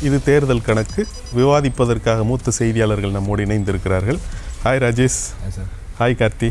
இது தேர்தல் கணக்கு விவாதிப்பதற்காக மூத்த செய்தியாளர்கள் நம்மோடு இணைந்திருக்கிறார்கள் ஹாய் ராஜேஷ் ஹாய் கார்த்தி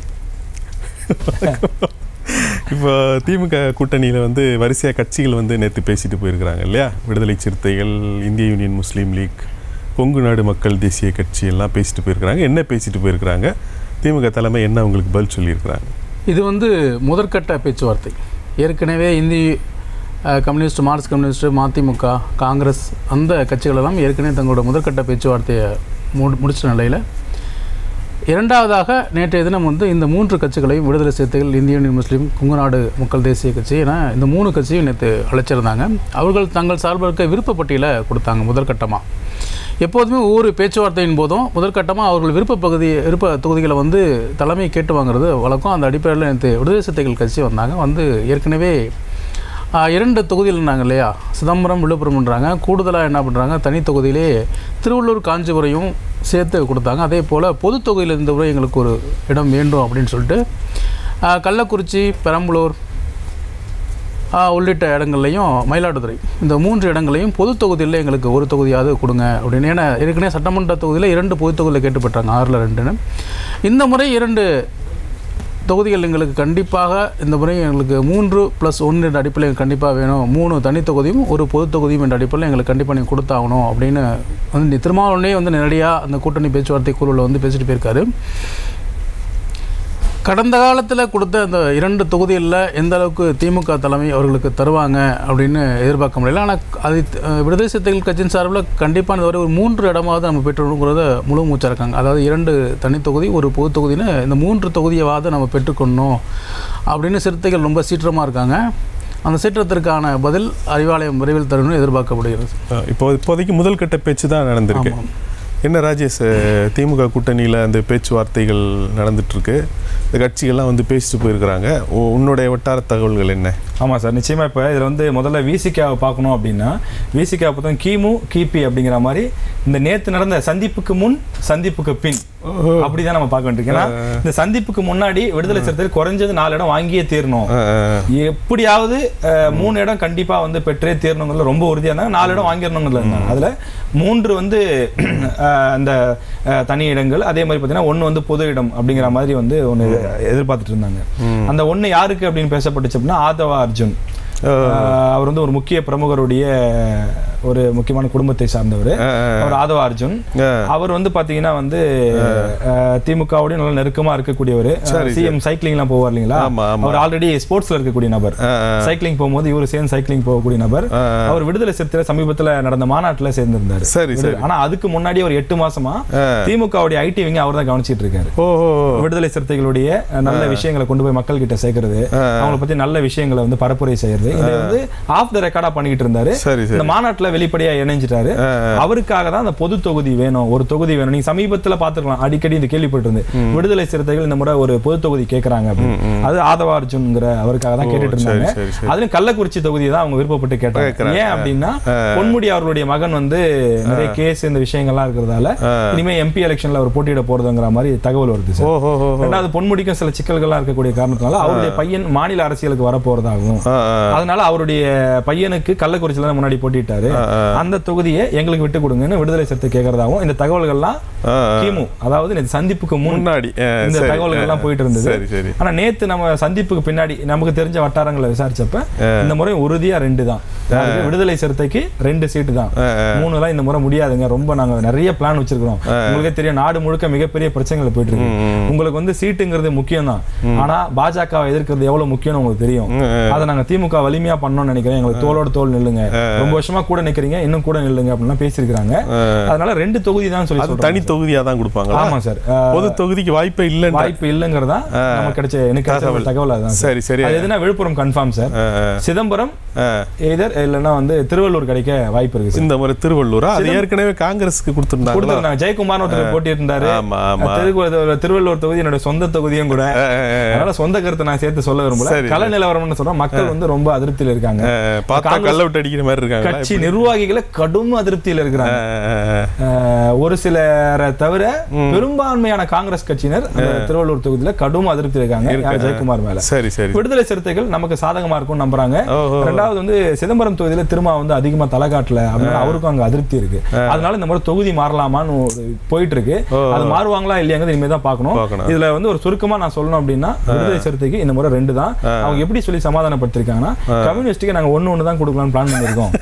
இப்போ திமுக கூட்டணியில் வந்து வரிசையாக கட்சிகள் வந்து நேற்று பேசிட்டு போயிருக்கிறாங்க இல்லையா விடுதலை சிறுத்தைகள் இந்திய யூனியன் முஸ்லீம் லீக் கொங்கு நாடு மக்கள் தேசிய கட்சி எல்லாம் பேசிட்டு போயிருக்கிறாங்க என்ன பேசிட்டு போயிருக்கிறாங்க திமுக தலைமை என்ன உங்களுக்கு பதில் சொல்லியிருக்கிறாங்க இது வந்து முதற்கட்ட பேச்சுவார்த்தை ஏற்கனவே இந்தி அஹ், கம்யூனிஸ்ட் மார்க்சிஸ்ட் கம்யூனிஸ்ட் மதிமுக காங்கிரஸ் அந்த கட்சிகளெல்லாம் ஏற்கனவே தங்களோட முதற்கட்ட பேச்சுவார்த்தையை முடி முடிச்ச நிலையில் இரண்டாவதாக நேற்றைய தினம் வந்து இந்த மூன்று கட்சிகளையும் விடுதலை சிறுத்தைகள் இந்திய யூனியன் முஸ்லீம் குங்குநாடு மக்கள் தேசிய கட்சி என இந்த மூணு கட்சியும் நேற்று அழைச்சிருந்தாங்க அவர்கள் தங்கள் சார்பில் இருக்க விருப்பப்பட்டியலை கொடுத்தாங்க முதற்கட்டமாக எப்போதுமே ஒவ்வொரு பேச்சுவார்த்தையின் போதும் முதற்கட்டமாக அவர்கள் விருப்ப பகுதி விருப்ப தொகுதிகளை வந்து தலைமை கேட்டு வாங்குறது வழக்கம் அந்த அடிப்படையில் நேற்று விடுதலை சிறுத்தைகள் கட்சி வந்தாங்க வந்து ஏற்கனவே ஆ, இரண்டு தொகுதியில் இருந்தாங்க இல்லையா சிதம்பரம் விழுப்புரம்ன்றாங்க கூடுதலாக என்ன பண்ணுறாங்க தனி தொகுதியிலே திருவள்ளூர் காஞ்சிபுரையும் சேர்த்து கொடுத்தாங்க அதே போல் பொது தொகுதியில் இருந்த முறை எங்களுக்கு ஒரு இடம் வேண்டும் அப்படின்னு சொல்லிட்டு ஆ, கள்ளக்குறிச்சி பெரம்பலூர் ஆ, உள்ளிட்ட இடங்கள்லையும் மயிலாடுதுறை இந்த மூன்று இடங்களையும் பொது தொகுதியில் எங்களுக்கு ஒரு தொகுதியாவது கொடுங்க அப்படின்னு ஏன்னா ஏற்கனவே சட்டமன்ற தொகுதியில் இரண்டு பொது தொகுதியில் கேட்டு பெற்றாங்க ஆறில் ரெண்டுன்னு இந்த முறை இரண்டு தொகுதிகள் எங்களுக்கு கண்டிப்பாக இந்த முறை எங்களுக்கு மூன்று ப்ளஸ் ஒன்று என்ற அடிப்படையில் எங்களுக்கு கண்டிப்பாக வேணும் மூணு தனி தொகுதியும் ஒரு பொது தொகுதியும் என்ற அடிப்படையில் எங்களுக்கு கண்டிப்பாக நீங்கள் கொடுத்தாகணும் அப்படின்னு வந்து திருமாவளவனே வந்து நேரடியாக அந்த கூட்டணி பேச்சுவார்த்தை குழுவில் வந்து பேசிட்டு போயிருக்காரு கடந்த காலத்தில் கொடுத்த அந்த இரண்டு தொகுதிகளில் எந்த அளவுக்கு திமுக தலைமை அவர்களுக்கு தருவாங்க அப்படின்னு எதிர்பார்க்க முடியல ஆனால் அது அஹ், விடுதலை சிறுத்தைகள் கட்சியின் சார்பில் கண்டிப்பாக இந்த ஒரு மூன்று இடமாவது நம்ம பெற்றுக்கணுங்கிறத முழு மூச்சாக இருக்காங்க அதாவது இரண்டு தனி தொகுதி ஒரு பொது தொகுதின்னு இந்த மூன்று தொகுதியாவது நம்ம பெற்றுக்கொள்ளணும் அப்படின்னு சிறுத்தைகள் ரொம்ப சீற்றமாக இருக்காங்க அந்த சீற்றத்திற்கான பதில் அறிவாலயம் விரைவில் தரும்னு எதிர்பார்க்கப்படுகிறது அஹ் இப்போ இப்போதைக்கு முதல் கட்ட பேச்சு தான் நடந்திருக்கு ஆமாம். என்ன ராஜேஷ் அஹ், திமுக கூட்டணியில் அந்த பேச்சுவார்த்தைகள் நடந்துட்டுருக்கு இந்த கட்சிகள்லாம் வந்து பேசிட்டு போயிருக்கிறாங்க உ- உன்னுடைய வட்டார தகவல்கள் என்ன ஆமாம் சார் நிச்சயமாக இப்போ இதில் வந்து முதல்ல விசிகாவை பார்க்கணும் அப்படின்னா விசிகா பார்த்தா கிமு கிபி அப்படிங்கிற மாதிரி இந்த நேற்று நடந்த சந்திப்புக்கு முன் சந்திப்புக்கு பின் அப்படிதான் நம்ம பார்க்க வேண்டியிருக்கு ஏன்னா இந்த சந்திப்புக்கு முன்னாடி விடுதலை சிறுத்தைகள் குறைஞ்சது நாலு இடம் வாங்கியே தீரணும் அஹ், எப்படியாவது அஹ், மூணு இடம் கண்டிப்பா வந்து பெற்றே தீரணுங்கிறதுல ரொம்ப உறுதியா இருந்தாங்க நாலு இடம் வாங்கிடணுங்கிறதுல இருந்தாங்க அதுல மூன்று வந்து அஹ், அந்த அஹ், தனி இடங்கள் அதே மாதிரி பார்த்தீங்கன்னா ஒன்று வந்து பொது இடம் அப்படிங்கிற மாதிரி வந்து ஒன்று எதிர்பார்த்துட்டு இருந்தாங்க அந்த ஒன்று யாருக்கு அப்படின்னு பேசப்பட்டுச்சு அப்படின்னா ஆதவா அர்ஜுன் அஹ், அவர் வந்து ஒரு முக்கிய பிரமுகருடைய ஒரு முக்கியமான குடும்பத்தை சார்ந்தவர் அவர் ஆதவா அர்ஜுன் அஹ், அவர் வந்து பாத்தீங்கன்னா வந்து அஹ், திமுகவுடைய நல்ல நெருக்கமா இருக்கக்கூடியவர் சிஎம் சைக்கிளிங்லாம் போவார் இல்லைங்களா ஆமா, ஆமா. அவர் ஆல்ரெடி ஸ்போர்ட்ஸ்ல இருக்கக்கூடிய நபர் அஹ், சைக்கிளிங் போகும்போது இவர் சேர்ந்து சைக்கிளிங் போகக்கூடிய நபர் அஹ், அவர் விடுதலை சிறுத்தை சமீபத்துல நடந்த மாநாட்டுல சேர்ந்திருந்தாரு சரி சரி ஆனா அதுக்கு முன்னாடி ஒரு எட்டு மாசமா அஹ், திமுகவுடைய ஐடி விங்க அவர் தான் கவனிச்சிட்டு இருக்காரு ஓ ஓ, ஓ. விடுதலை சிறுத்தைகளுடைய அஹ், நல்ல விஷயங்களை கொண்டு போய் மக்கள் கிட்ட சேர்க்கறது அவங்கள பத்தி நல்ல விஷயங்களை வந்து பரப்புரை செய்யறது இதை வந்து ஆஃப் த ரெக்கார்டா பண்ணிக்கிட்டு இருந்தாரு சரி சரி இந்த மாநாட்டுல வெளிப்படையா இணைஞ்சிட்டாரு அஹ், அவருக்காக தான் அந்த பொது தொகுதி வேணும் ஒரு தொகுதி வேணும் நீங்க சமீபத்துல பாத்துக்கலாம் அடிக்கடி இந்த கேள்விப்பட்டு இருந்து விடுதலை சிறுத்தைகள் இந்த முறை ஒரு பொது தொகுதி கேக்குறாங்க அப்படின்னு அது ஆதவ அர்ஜுன்ங்கிற அவருக்காக தான் கேட்டுட்டு சரி இருந்தாங்க சரி சரி அதுலயும் கள்ளக்குறிச்சி தொகுதி தான் அவங்க விருப்பப்பட்டு கேட்டாங்க கேக்குறாங்க. ஏன் அப்படின்னா பொன்முடி அவர்களுடைய மகன் வந்து நிறைய கேஸ் இந்த விஷயங்கள்லாம் இருக்கிறதால அஹ், இனிமே எம்பி எலெக்ஷன்ல அவர் போட்டியிட போறதுங்கிற மாதிரி தகவல் வருது சார் ஓ ஓ ஓ ஓ. ரெண்டாவது பொன்முடிக்கும் சில சிக்கல்கள்லாம் இருக்கக்கூடிய காரணத்தினால அவருடைய பையன் மாநில அரசியலுக்கு வர போறதாகவும் அஹ், அஹ், அதனால அவருடைய பையனுக்கு கள்ளக்குறிச்சியில தான் முன்னாடி போட்டிட்டாரு அஹ், அந்த தொகுதியை எங்களுக்கு விட்டு கொடுங்கன்னு விடுதலை சிறுத்தை கேட்கறதாகவும் இந்த தகவல்கள்லாம் அஹ், அஹ். கிமு அதாவது இந்த சந்திப்புக்கு முன் முன்னாடி அஹ், இந்த சரி, தகவல்கள் எல்லாம் அஹ், போயிட்டு இருந்தது சரி சரி ஆனா நேத்து நம்ம சந்திப்புக்கு பின்னாடி நமக்கு தெரிஞ்ச வட்டாரங்களை விசாரிச்சப்ப இந்த முறை உறுதியா ரெண்டு தான் அதாவது விடுதலை சிறுத்தைக்கு ரெண்டு சீட்டு தான் அஹ், அஹ். மூணு எல்லாம் இந்த முறை முடியாதுங்க ரொம்ப நாங்க நிறைய பிளான் வச்சிருக்கிறோம் உங்களுக்கே தெரியும் நாடு முழுக்க மிகப்பெரிய பிரச்சனைகள் போயிட்டு இருக்கு ம், உங்களுக்கு வந்து சீட்டுங்கிறது முக்கியம் தான் ஆனா பாஜக எதிர்க்கிறது எவ்வளவு முக்கியம்னு உங்களுக்கு தெரியும் அதை நாங்க திமுக வலிமையா பண்ணோம்னு நினைக்கிறேன் எங்களுக்கு தோளோட தோல் நில்லுங்க ரொம்ப வருஷமா கூட நிக்கிறீங்க இன்னும் கூட நில்லுங்க அப்படின்லாம் பேசியிருக்காங்க அஹ், அதனால ரெண்டு தொகுதி தான் சொல்லி அது சொல்றாங்க தனி தொகுதியா தான் கொடுப்பாங்களா ஆமா சார் பொது தொகுதிக்கு வாய்ப்பே இல்லைன்ற வாய்ப்பு இல்லைங்கிறதா நமக்கு கிடைச்ச எனக்கு கிடைச்ச ஒரு தகவல் அதுதான் சார். சரி சரி அது எதுனா விழுப்புரம் கன்ஃபார்ம் சார் அஹ், அஹ், சிதம்பரம் அஹ். எதர் இல்லைன்னா வந்து திருவள்ளூர் கிடைக்க வாய்ப்பு இருக்கு சார் இந்த முறை திருவள்ளூரா அது ஏற்கனவே காங்கிரஸ்க்கு கொடுத்துருந்தாங்களா கொடுத்துருந்தாங்க ஜெயக்குமார் ஒருத்தர் போட்டி இருந்தாரு ஆமா ஆமா திருவள்ளூர் திருவள்ளூர் தொகுதி என்னோட சொந்த தொகுதியும் கூட அஹ், அஹ், அதனால சொந்த கருத்தை நான் சேர்த்து சொல்ல விரும்பல சரி. கல நிலவரம்னு சொல்றேன் மக்கள் வந்து ரொம்ப அதிருப்தியில் இருக்காங்க அஹ், பார்த்தா கல்ல விட்டு அடிக்கிற மாதிரி இருக்காங்க கட்சி நிர்வாகம் நிர்வாகிகளை கடும் அதிருப்தியில இருக்கிறாங்க அஹ், ஒரு சிலரை தவிர பெரும்பான்மையான காங்கிரஸ் கட்சியினர் அந்த திருவள்ளூர் தொகுதியில கடும் அதிருப்தி இருக்காங்க யார் ஜெயக்குமார் மேல சரி சரி விடுதலை சிறுத்தைகள் நமக்கு சாதகமா இருக்கும்னு நம்புறாங்க ஓஹோ. ரெண்டாவது வந்து சிதம்பரம் தொகுதியில திரும்ப வந்து அதிகமா தலை காட்டல அப்படின்னு அவருக்கும் அங்க அதிருப்தி இருக்கு அதனால இந்த முறை தொகுதி மாறலாமான்னு ஒரு போயிட்டு இருக்கு அது மாறுவாங்களா இல்லையாங்கிறது இனிமே தான் பார்க்கணும் பார்க்கணும். இதுல வந்து ஒரு சுருக்கமா நான் சொல்லணும் அப்படின்னா விடுதலை சிறுத்தைக்கு இந்த முறை ரெண்டு தான் அவங்க எப்படி சொல்லி சமாதானப்படுத்திருக்காங்கன்னா கம்யூனிஸ்டுக்கு நாங்க ஒண்ணு ஒண்ணு தான் கொடுக்கலாம்னு பிளான் பண்ணிருக்கோம்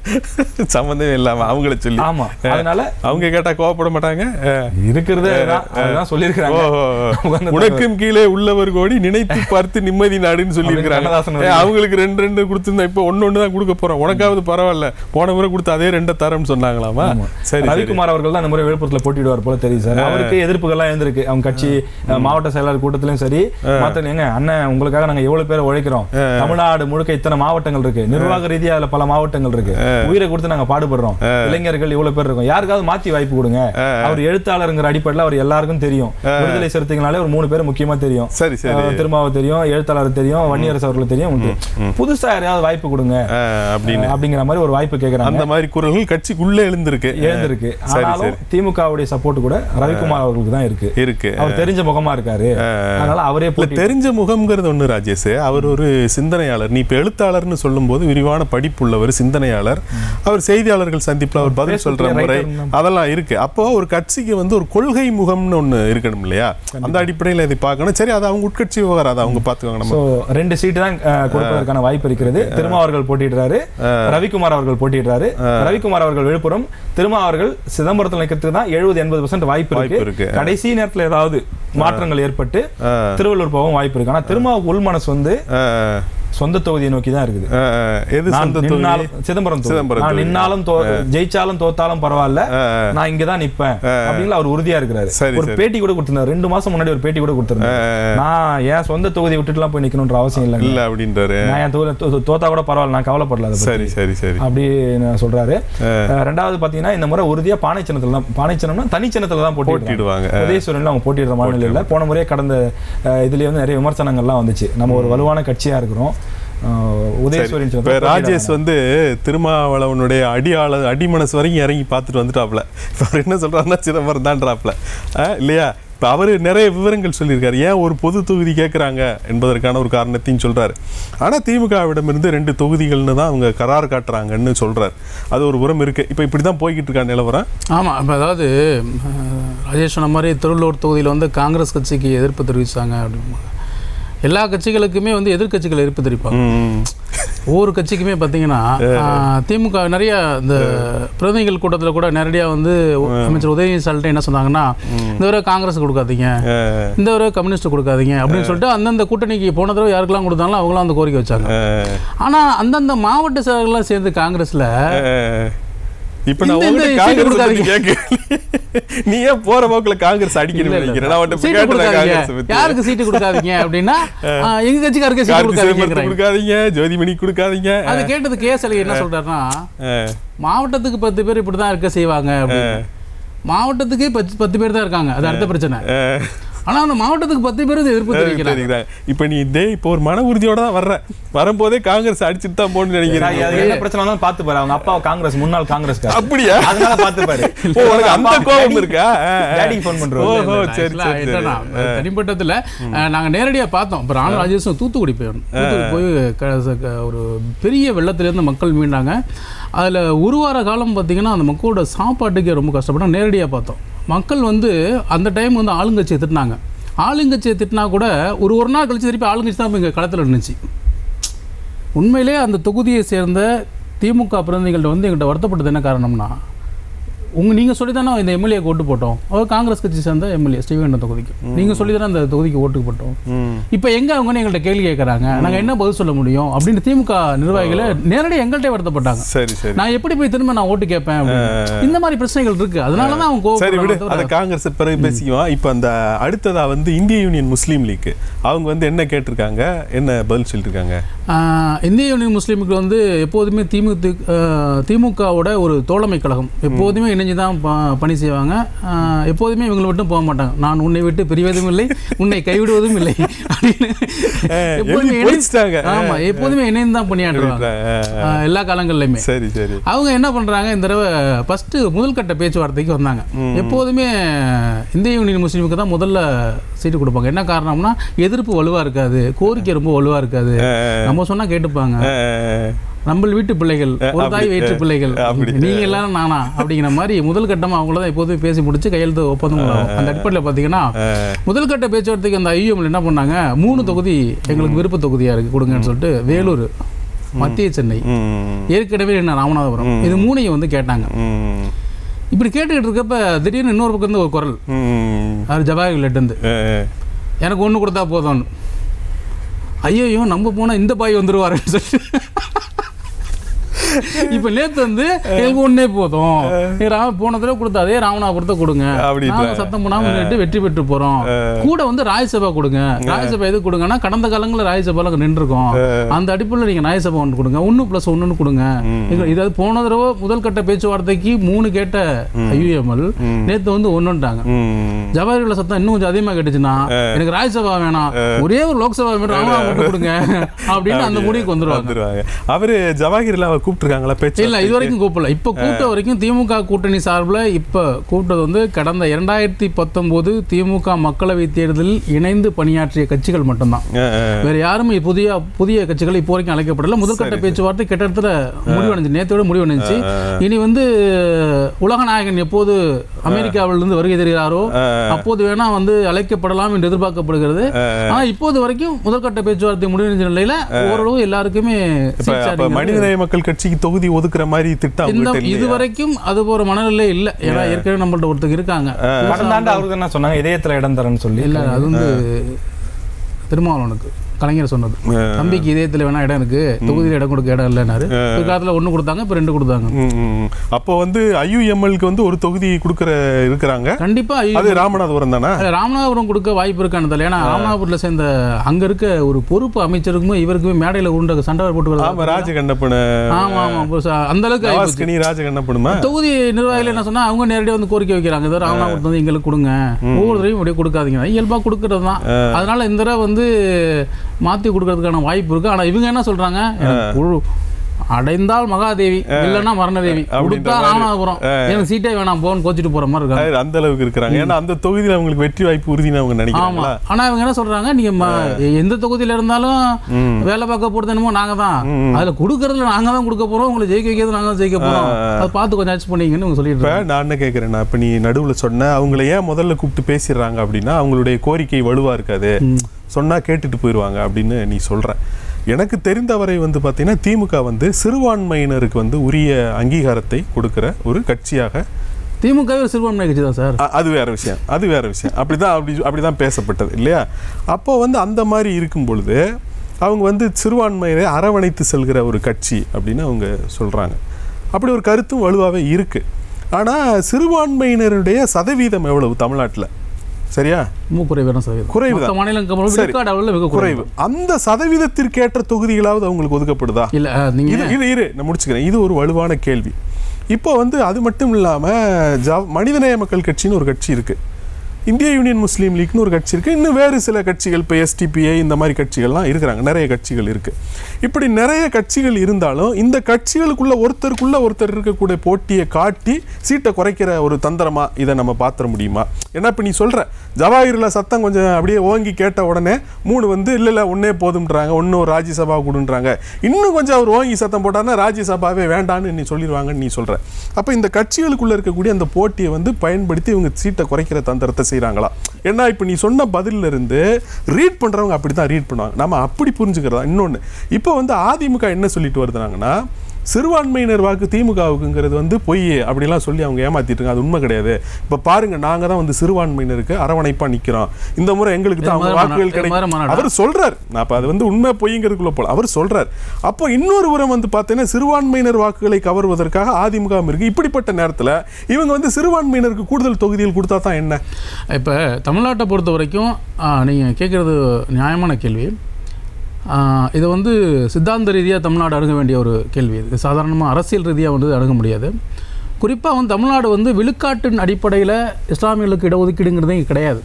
சம்பந்தமே இல்லாம அவங்கள சொல்லி ஆமா அதனால அவங்க கேட்டா கோவப்பட மாட்டாங்க அஹ். இருக்கிறதே அதுதான் அதுதான் சொல்லியிருக்கிறாங்க ஓஹோ. உட்கார்ந்து உனக்கும் கீழே உள்ளவர் கோடி நினைத்து பார்த்து நிம்மதி நாடுன்னு சொல்லி கண்ணதாசன் இருக்காங்க அவங்களுக்கு ரெண்டு ரெண்டு கொடுத்திருந்தா இப்ப ஒண்ணு ஒண்ணு தான் கொடுக்க போறோம் உனக்காவது பரவாயில்ல போன முறை கொடுத்த அதே ரெண்ட தரம்னு சொன்னாங்களாமா சரி சரி ரவிக்குமார் அவர்கள் தான் இந்த முறை விழுப்புரத்துல போட்டியிடுவார் போல தெரியும் சார் அவருக்கு எதிர்ப்புகள்லாம் இருந்திருக்கு அவங்க கட்சி அஹ், மாவட்ட செயலாளர் கூட்டத்திலயும் சரி மத்த எங்க அண்ணன் உங்களுக்காக நாங்க எவ்வளவு பேர் உழைக்கிறோம் தமிழ்நாடு முழுக்க இத்தனை மாவட்டங்கள் இருக்கு நிர்வாக ரீதியா அதுல பல மாவட்டங்கள் இருக்கு உயிரை கொடுத்து நாங்க பாடுபடுறோம் இளைஞர்கள் இவ்வளவு பேர் இருக்கோம் யாருக்காவது மாத்தி வாய்ப்பு கொடுங்க அவர் எழுத்தாளருங்கிற அடிப்படையில் அவர் எல்லாருக்கும் தெரியும் விடுதலை சிறுத்தைகளாலே ஒரு மூணு பேர் முக்கியமா தெரியும் சரி சரி அஹ், திருமாவை தெரியும் எழுத்தாளர் தெரியும் வன்னியரசு அவர்களுக்கு தெரியும் உங்களுக்கு புதுசா யாரையாவது வாய்ப்பு கொடுங்க அஹ், அப்படின்னு அப்படிங்கிற மாதிரி ஒரு வாய்ப்பு கேக்குறாங்க அந்த மாதிரி குரல்கள் கட்சிக்குள்ள எழுந்திருக்கு எழுந்திருக்கு சரி, ஆனாலும் திமுகவுடைய சப்போர்ட் கூட ரவிக்குமார் அவர்களுக்கு தான் இருக்கு இருக்கு அவர் தெரிஞ்ச முகமா இருக்காரு அதனால அவரே இல்ல போட்டி தெரிஞ்ச முகம்ங்கிறது ஒண்ணு ராஜேஷ் அவர் ஒரு சிந்தனையாளர் நீ இப்ப எழுத்தாளர்னு சொல்லும்போது விரிவான படிப்புள்ளவர் சிந்தனையாளர் அவர் செய்தியாளர்கள் சந்திப்புல அவர் பதில் சொல்ற Facebookல முறை writer தான். அதெல்லாம் இருக்கு அப்போ ஒரு கட்சிக்கு வந்து ஒரு கொள்கை முகம்னு ஒண்ணு இருக்கணும் இல்லையா அந்த அடிப்படையில இதை பார்க்கணும் சரி அது அவங்க உட்கட்சி விவகாரம் அதை அவங்க பாத்துக்கோங்க நம்ம சோ ரெண்டு சீட்டு தான் அஹ், கொடுப்பதற்கான வாய்ப்பு இருக்கிறது திருமா அவர்கள் போட்டியிடுறாரு ரவிக்குமார் அவர்கள் போட்டியிடுறாரு ரவிக்குமார் அவர்கள் விழுப்புரம் திருமா அவர்கள் சிதம்பரத்தில் நிற்கிறதுக்கு தான் எழுபது எண்பது பர்சன்ட் வாய்ப்பு வாய்ப்பு இருக்கு. இருக்கு கடைசி நேரத்துல ஏதாவது மாற்றங்கள் ஏற்பட்டு திருவள்ளூர் போகவும் வாய்ப்பு இருக்கு ஆனா திருமாவுக்கு உள் மனசு வந்து அஹ், சொந்த தொகுதியை நோக்கி தான் இருக்குது அஹ், அஹ், எது நான் சொந்த தொகுதி நின்னாலும் சிதம்பரம் தொகுதி. சிதம்பரம் நான் தொகுதி. நின்னாலும் தோ- ஜெயிச்சாலும் தோத்தாலும் பரவாயில்ல அஹ், நான் இங்க தான் நிப்பேன் அப்படிங்கிற அவர் உறுதியா இருக்கிறாரு சரி, ஒரு சரி. பேட்டி கூட கொடுத்திருந்தாரு ரெண்டு மாசம் முன்னாடி ஒரு பேட்டி கூட கொடுத்திருந்தாரு நான் என் சொந்த தொகுதியை விட்டுட்டுலாம் போய் நிக்கணும்ன்ற அவசியம் இல்லை இல்ல அப்படின்றாரு நான் என் தொகுதி தோ- தோத்தா கூட பரவாயில்ல நான் கவலைப்படல அதை பத்தி. சரி சரி சரி அப்படி நான் சொல்றாரு அஹ் ரெண்டாவது பாத்தீங்கன்னா இந்த முறை உறுதியா பானை சின்னத்துல தான் பானை சின்னம்னா தனி சின்னத்துல தான் போட்டிடுறாங்க போட்டிடுவாங்க உதயசூரன்ல அவங்க போட்டிடுற மாநிலம் இல்ல போன முறையே கடந்த அஹ், இதுலயே வந்து நிறைய விமர்சனங்கள்லாம் வந்துச்சு நம்ம ஒரு வலுவான கட்சியா இருக்கிறோம் அஹ், உதயசூரியன் இப்ப சின்னத்துல ராஜேஷ் வந்து திருமாவளவனுடைய அடியாள அடிமனசு வரைக்கும் இறங்கி பார்த்துட்டு வந்துட்டாப்ல இப்ப அவர் என்ன சொல்றாருன்னா சிதம்பரம் தான்றாப்ல அஹ், இல்லையா இப்ப அவரு நிறைய விவரங்கள் சொல்லியிருக்காரு ஏன் ஒரு பொது தொகுதி கேட்குறாங்க என்பதற்கான ஒரு காரணத்தையும் சொல்றாரு ஆனா திமுகவிடமிருந்து ரெண்டு தொகுதிகள்னு தான் அவங்க கரார் காட்டுறாங்கன்னு சொல்றாரு அது ஒரு புறம் இருக்கு இப்ப இப்படிதான் போய்கிட்டு இருக்கா நிலவரம் ஆமாம் இப்போ அதாவது அஹ், ராஜேஷ் சொன்ன மாதிரி திருவள்ளூர் தொகுதியில் வந்து காங்கிரஸ் கட்சிக்கு எதிர்ப்பு தெரிவிச்சாங்க அப்படிம்பாங்க எல்லா கட்சிகளுக்குமே வந்து எதிர்க்கட்சிகள் எதிர்ப்பு தெரிவிப்பாங்க ம். ஒவ்வொரு கட்சிக்குமே பார்த்தீங்கன்னா அஹ், திமுக நிறைய இந்த பிரதிநிதிகள் கூட்டத்தில் கூட நேரடியாக வந்து அமைச்சர் உதயநிதி ஸ்டாலின் என்ன சொன்னாங்கன்னா இந்த தடவை காங்கிரஸ் கொடுக்காதீங்க அஹ், இந்த தடவை கம்யூனிஸ்ட் கொடுக்காதீங்க அப்படின்னு சொல்லிட்டு அந்தந்த கூட்டணிக்கு போன தடவை யாருக்கெல்லாம் கொடுத்தாலும் அவங்களாம் அந்த கோரிக்கை வச்சாங்க அஹ், ஆனால் அந்தந்த மாவட்ட செயலர்கள்லாம் சேர்ந்து காங்கிரஸில் அஹ். இப்ப நான் இந்த- இந்த உங்ககிட்ட சீட்டு காங்கிரஸ் பத்தி கொடுக்காதீங்க. கேட்க நீ ஏன் போற போக்குல காங்கிரஸ் அடிக்கணும் இல்ல, இல்ல. நினைக்கிறேன் நான் உன்கிட்ட இப்ப சீட்டு கேட்டேன் கொடுக்காதீங்க காங்கிரஸ் பத்தி. யாருக்கு சீட்டு கொடுக்காதீங்க அப்படின்னா ஆ, எங்க கட்சிக்காருக்கு சீட்டு கார்த்தி சிதம்பரத்துக்கு கொடுக்காதீங்க கொடுக்காதீங்க ஜோதிமணி கொடுக்காதீங்க அது கேட்டது கே சலுகை என்ன சொல்றாருன்னா அஹ், மாவட்டத்துக்கு பத்து பேர் இப்படிதான் இருக்க செய்வாங்க அப்படின்னு மாவட்டத்துக்கே பத்து பத்து பேர் தான் இருக்காங்க அது அடுத்த பிரச்சனை அஹ், ஆனா அந்த மாவட்டத்துக்கு பத்து பேர் இது எதிர்ப்பு தெரிவிக்கிறாங்க தெரியுதா? இப்ப நீ இதே இப்போ ஒரு மன உறுதியோட தான் வர்ற வரும்போதே காங்கிரஸ் அடிச்சுட்டு தான் போகணும்னு அது நினைக்கிறேன் என்ன பிரச்சனை வந்தாலும் பாத்து பாரு அவங்க அப்பா காங்கிரஸ் முன்னாள் காங்கிரஸ் அப்படியா அதனால பாத்து பாரு ஓ, உனக்கு அந்த கோபம் இருக்கா அஹ், அஹ். டேடிக்கு ஃபோன் பண்றோம் ஓஹோ சரி Actually, சரி சரி என்னன்னா, தனிப்பட்டத்துல அஹ், நாங்க நேரடியா பார்த்தோம் இப்போ ராணுவ ராஜேஷும் தூத்துக்குடி போயிடணும் தூத்துக்குடி போய் க- ச- க- ஒரு பெரிய வெள்ளத்திலேருந்து மக்கள் மீண்டாங்க அதுல ஒரு வார காலம் பார்த்தீங்கன்னா அந்த மக்களோட சாப்பாட்டுக்கே ரொம்ப கஷ்டப்பட்டோம் நேரடியா பார்த்தோம் மக்கள் வந்து அந்த டைம் வந்து ஆளுங்கட்சியை திட்டினாங்க ஆளுங்கட்சியை திட்டினா கூட ஒரு ஒரு நாள் கழிச்சு திருப்பி ஆளுங்கட்சி தான் இங்கே களத்தில் இருந்துச்சு உண்மையிலே அந்த தொகுதியை சேர்ந்த திமுக பிரதிநிதிகள்ட்ட வந்து எங்கிட்ட வருத்தப்பட்டது என்ன காரணம்னா உங்க நீங்க சொல்லி தானே இந்த எம்எல்ஏ ஓட்டு போட்டோம் அவர் காங்கிரஸ் கட்சி சேர்ந்த எம்எல்ஏ ஸ்ரீவேண்டம் தொகுதிக்கு நீங்க சொல்லி தானே அந்த தொகுதிக்கு ஓட்டு போட்டோம் ம். இப்போ எங்க அவங்கன்னு எங்கள்கிட்ட கேள்வி கேட்கறாங்க நாங்க என்ன பதில் சொல்ல முடியும் அப்படின்னு திமுக நிர்வாகிகளை நேரடியாக எங்கள்கிட்ட வருத்தப்பட்டாங்க சரி சரி நான் எப்படி போய் திரும்ப நான் ஓட்டு கேட்பேன் அப்படின்னு. இந்த மாதிரி பிரச்சனைகள் இருக்கு அதனால தான் அவங்க சரி விடு கோவப்படுறாங்க அதை தவிர- காங்கிரஸ் பிறகு பேசிக்குவோம் இப்போ அந்த அடுத்ததா வந்து இந்திய யூனியன் முஸ்லீம் லீக் அவங்க வந்து என்ன கேட்டிருக்காங்க என்ன பதில் சொல்லியிருக்காங்க ஆஹ் இந்திய யூனியன் முஸ்லீமுக்கு வந்து எப்போதுமே திமுக ஆஹ் திமுகவோட ஒரு தோழமை கழகம் எப்போதுமே இணைஞ்சு தான் ப- பணி செய்வாங்க ஆஹ் எப்போதுமே இவங்களை விட்டு போக மாட்டாங்க நான் உன்னை விட்டு பிரிவதும் இல்லை உன்னை கைவிடுவதும் இல்லை அப்படின்னு எப்போதுமே எழுதி இணைந்து- பொறிச்சிட்டாங்க. ஆமா எப்போதுமே இணைந்து தான் பணியாற்றுவாங்க ஆஹ் எல்லா காலங்கள்லையுமே சரி சரி அவங்க என்ன பண்றாங்க இந்த தடவை ஃபர்ஸ்ட் முதல் கட்ட பேச்சுவார்த்தைக்கு வந்தாங்க எப்போதுமே இந்திய யூனியன் முஸ்லீமுக்கு தான் முதல்ல சீட்டு கொடுப்பாங்க என்ன காரணம்னா எதிர்ப்பு வலுவா இருக்காது கோரிக்கை ரொம்ப வலுவா இருக்காது நம்ம சொன்னா கேட்டுப்பாங்க அஹ், நம்ம வீட்டு பிள்ளைகள் ஒரு தாய் அப்படி, வயிற்று பிள்ளைகள் அப்படி. நீங்க எல்லாரும் நானா அப்படிங்கிற மாதிரி முதல் கட்டமா அவங்கள தான் எப்போதும் பேசி முடிச்சு கையெழுத்து ஒப்பந்தம் ஆகும். அந்த அடிப்படையில் பார்த்தீங்கன்னா முதல் கட்ட பேச்சுவார்த்தைக்கு அந்த ஐயோமில் என்ன பண்ணாங்க மூணு தொகுதி எங்களுக்கு விருப்ப தொகுதியா இருக்கு கொடுங்கன்னு சொல்லிட்டு வேலூர் மத்திய சென்னை ம், ஏற்கனவே என்ன ராமநாதபுரம் இது மூணையும் வந்து கேட்டாங்க ம், இப்படி கேட்டுக்கிட்டு இருக்கப்ப திடீர்னு இன்னொரு பக்கம் இருந்து ஒரு குரல் ம், அது ஜவாஹர்லால் இருந்து அஹ், எனக்கு ஒன்று கொடுத்தா போதும்னு ஐயோ நம்ம போனால் இந்த பாய் வந்துருவாருன்னு சொல்லி இப்போ நேத்து வந்து எனக்கு ஒண்ணே போதும் நீ ராம போன தடவை கொடுத்த அதே ராமநாதபுரத்தை கொடுங்க அப்படின்றாங்க. நாம சத்தம் பண்ணாம நின்னுட்டு வெற்றி பெற்று போறோம் கூட வந்து ராஜ்யசபா கொடுங்க ராஜ்யசபா எது கொடுங்கன்னா கடந்த காலங்களில் ராஜ்யசபால நின்றுருக்கோம் அந்த அடிப்படையில் நீங்க ராஜ்யசபா ஒன்று கொடுங்க ஒன்று ப்ளஸ் ஒன்றுன்னு கொடுங்க இது- இதாவது போன தடவை முதல் கட்ட பேச்சுவார்த்தைக்கு மூணு கேட்ட ஐயுஎம்எல் நேத்து வந்து ஒன்றுட்டாங்க ம். ஜவாஹர்லால் சத்தம் இன்னும் கொஞ்சம் அதிகமா கேட்டுச்சுன்னா எனக்கு ராஜ்யசபா வேணாம் ஒரே ஒரு லோக்சபா வேணும் ராமநாதபுரம் மட்டும் கொடுங்க அப்படின்னு அந்த முடிவுக்கு வந்துருவாங்க வந்துருவாங்க அவரு ஜவாஹிர்லாவை கூப்பிட்டுருக்காங்களா பேச்சு இல்ல இது வரைக்கும் கூப்பிடல இப்ப கூட்ட வரைக்கும் திமுக கூட்டணி சார்பில் இப்ப கூட்டது வந்து கடந்த இரண்டாயிரத்தி பத்தொன்பது திமுக மக்களவை தேர்தலில் இணைந்து பணியாற்றிய கட்சிகள் மட்டும்தான் அஹ், அஹ். வேற யாருமே புதிய புதிய கட்சிகள் இப்போ வரைக்கும் அழைக்கப்படல முதற்கட்ட பேச்சுவார்த்தை கிட்டத்தட்ட முடிவடைஞ்சு நேத்தோட முடிவடைஞ்சு இனி வந்து உலகநாயகன் எப்போது அமெரிக்காவிலிருந்து வருகை தருகிறாரோ அப்போது வேணா வந்து அழைக்கப்படலாம் என்று எதிர்பார்க்கப்படுகிறது ஆனா இப்போது வரைக்கும் முதற்கட்ட பேச்சுவார்த்தை முடிவடைஞ்ச நிலையில ஓரளவு எல்லாருக்குமே இப்ப seat அப்ப sharing மனிதநேய மக்கள் கட்சிக்கு தொகுதி ஒதுக்குற மாதிரி திட்டம் இந்த அவங்ககிட்ட இது இல்லையா? வரைக்கும் அது போற மனநிலை இல்ல ஏன்னா ஏற்கனவே நம்மள்ட்ட ஒருத்தர் இருக்காங்க கடந்த ஆண்டு அவருக்கு என்ன சொன்னாங்க இதயத்துல இடம் தரேன்னு சொல்லி இல்ல அது வந்து திருமாவளவனுக்கு கலைஞர் சொன்னது தம்பிக்கு இதயத்துல வேணா இடம் இருக்கு தொகுதியில் இடம் கொடுக்க இடம் இல்லைன்னாரு ஒரு காலத்துல ஒண்ணு கொடுத்தாங்க இப்ப ரெண்டு கொடுத்தாங்க ம், ம், ம். அப்போ வந்து ஐயுஎம்எல்க்கு வந்து ஒரு தொகுதி கொடுக்கற இருக்கிறாங்க கண்டிப்பா ஐயோ, அது ராமநாதபுரம் தானே இல்ல, ராமநாதபுரம் கொடுக்க வாய்ப்பு இருக்கானு தெரியல ஏன்னா ராமநாதபுரத்துல சேர்ந்த அங்க இருக்க ஒரு பொறுப்பு அமைச்சருக்குமே இவருக்குமே மேடையில உருண்ட சண்டை போட்டு வருது ஆமா ராஜகண்ணப்பன ஆமா ஆமா இப்போ ச- அந்த அளவுக்கு ஆயிப்போச்சு. நவாஸ்கனி ராஜகண்ணப்பனுமா தொகுதி நிர்வாகிகள் என்ன சொன்னா அவங்க நேரடியாக வந்து கோரிக்கை வைக்கிறாங்க ஏதோ ராமநாதபுரத்து வந்து எங்களுக்கு கொடுங்க ஒவ்வொரு தடவையும் இப்படியே கொடுக்காதீங்க இயல்பா கொடுக்கறது தான் அதனால இந்த தடவை வந்து மாத்தி கொடுக்கறதுக்கான வாய்ப்பு இருக்கு ஆனா இவங்க என்ன சொல்றாங்க எனக்கு குழு அடைந்தால் மகாதேவி இல்லைன்னா மரணதேவி கொடுத்தா ராமநாதபுரம் எனக்கு சீட்டே வேணாம் போன்னு கோச்சிட்டு போற மாதிரி இருக்காங்க அது அந்த அளவுக்கு இருக்கிறாங்க ஏன்னா அந்த தொகுதியில அவங்களுக்கு வெற்றி வாய்ப்பு உறுதினு அவங்க ஆமா நினைக்கிறாங்களா ஆனா இவங்க என்ன சொல்றாங்க நீங்க ம- எந்த தொகுதியில இருந்தாலும் வேலை பார்க்க போறது என்னமோ நாங்க தான் அதுல கொடுக்கறதுல நாங்க தான் கொடுக்க போறோம் உங்களை ஜெயிக்க வைக்கிறது நாங்க தான் ஜெயிக்க போறோம் அதை பார்த்து கொஞ்சம் அட்ஜஸ்ட் பண்ணிங்கன்னு இவங்க சொல்லிட்டு இப்ப இருக்காங்க நான் என்ன கேட்கறேன்னா இப்ப நீ நடுவுல சொன்ன அவங்கள ஏன் முதல்ல கூப்பிட்டு பேசிடுறாங்க அப்படின்னா அவங்களுடைய கோரிக்கை வலுவா இருக்காது சொன்னா கேட்டுட்டு போயிடுவாங்க அப்படின்னு நீ சொல்ற எனக்கு தெரிந்தவரை வந்து பார்த்தீங்கன்னா திமுக வந்து சிறுபான்மையினருக்கு வந்து உரிய அங்கீகாரத்தை கொடுக்கிற ஒரு கட்சியாக திமுக ஒரு சிறுபான்மை கட்சி தான் சார் அ- அது வேற விஷயம் அது வேற விஷயம் அப்படிதான் அப்படி அப்படிதான் பேசப்பட்டது இல்லையா அப்போ வந்து அந்த மாதிரி இருக்கும் பொழுது அவங்க வந்து சிறுபான்மையினரை அரவணைத்து செல்கிற ஒரு கட்சி அப்படின்னு அவங்க சொல்றாங்க அப்படி ஒரு கருத்தும் வலுவாகவே இருக்கு ஆனா சிறுபான்மையினருடைய சதவீதம் எவ்வளவு தமிழ்நாட்டில் சரியா ரொம்ப குறைவு தான் சதவீதம் குறைவு மற்ற தான். மாநிலம் சரி. விழுக்காடு அளவில் மிக குறைவு குறைவு அந்த சதவீதத்திற்கேற்ற தொகுதிகளாவது அவங்களுக்கு ஒதுக்கப்படுதா இல்ல அஹ், நீங்க இது இது இரு நான் முடிச்சுக்கிறேன் இது ஒரு வலுவான கேள்வி இப்போ வந்து அது மட்டும் இல்லாமல் ஜவ் மனிதநேய மக்கள் கட்சின்னு ஒரு கட்சி இருக்கு இந்திய யூனியன் முஸ்லீம் லீக்னு ஒரு கட்சி இருக்கு இன்னும் வேறு சில கட்சிகள் இப்போ எஸ்டிபிஐ இந்த மாதிரி கட்சிகள்லாம் இருக்கிறாங்க நிறைய கட்சிகள் இருக்கு இப்படி நிறைய கட்சிகள் இருந்தாலும் இந்த கட்சிகளுக்குள்ள ஒருத்தருக்குள்ள ஒருத்தர் இருக்கக்கூடிய போட்டியை காட்டி சீட்டை குறைக்கிற ஒரு தந்திரமா இதை நம்ம பாத்திர முடியுமா ஏன்னா இப்போ நீ சொல்ற ஜவாஹிரில் சத்தம் கொஞ்சம் அப்படியே ஓங்கி கேட்ட உடனே மூணு வந்து இல்லை இல்லை ஒன்னே போதும்ன்றாங்க ஒன்று ஒரு ராஜ்யசபா கொடுன்றாங்க இன்னும் கொஞ்சம் அவர் ஓங்கி சத்தம் போட்டாருன்னா ராஜ்யசபாவே வேண்டான்னு நீ சொல்லிடுவாங்கன்னு நீ சொல்ற அப்போ இந்த கட்சிகளுக்குள்ள இருக்கக்கூடிய அந்த போட்டியை வந்து பயன்படுத்தி இவங்க சீட்டை குறைக்கிற தந்திரத்தை செய்கிறாங்களா ஏன்னா இப்போ நீ சொன்ன பதில்ல இருந்து ரீட் பண்றவங்க அப்படி தான் ரீட் பண்ணுவாங்க நம்ம அப்படி புரிஞ்சுக்கிறதா இன்னொன்று இப்போ வந்து அதிமுக என்ன சொல்லிட்டு வருதுனாங்கன்னா சிறுபான்மையினர் வாக்கு திமுகவுக்குங்கிறது வந்து பொய் அப்படிலாம் சொல்லி அவங்க ஏமாத்திட்டு இருக்காங்க அது உண்மை கிடையாது இப்போ பாருங்க நாங்க தான் வந்து சிறுபான்மையினருக்கு அரவணைப்பா நிக்கிறோம் இந்த முறை எங்களுக்கு தான் அவங்க இது மாதிரி வாக்குகள் மாநாடு, இது மாதிரி கிடைக்கும் மாநாடா? அவர் சொல்றார் நான் அப்ப அது வந்து உண்மை பொய்ங்கிறதுக்குள்ள போல அவர் சொல்றார் அப்போ இன்னொரு புறம் வந்து பார்த்தீங்கன்னா சிறுபான்மையினர் வாக்குகளை கவர்வதற்காக அதிமுக இருக்கு இப்படிப்பட்ட நேரத்துல இவங்க வந்து சிறுபான்மையினருக்கு கூடுதல் தொகுதிகள் கொடுத்தா தான் என்ன இப்போ தமிழ்நாட்டை பொறுத்த வரைக்கும் நீங்கள் கேட்குறது நியாயமான கேள்வி ஆ, இது வந்து சித்தாந்த ரீதியாக தமிழ்நாடு அணுக வேண்டிய ஒரு கேள்வி இது சாதாரணமாக அரசியல் ரீதியாக வந்து அணுக முடியாது குறிப்பாக வந்து தமிழ்நாடு வந்து விழுக்காட்டின் அடிப்படையில் இஸ்லாமியர்களுக்கு இடஒதுக்கீடுங்கிறதே இங்க கிடையாது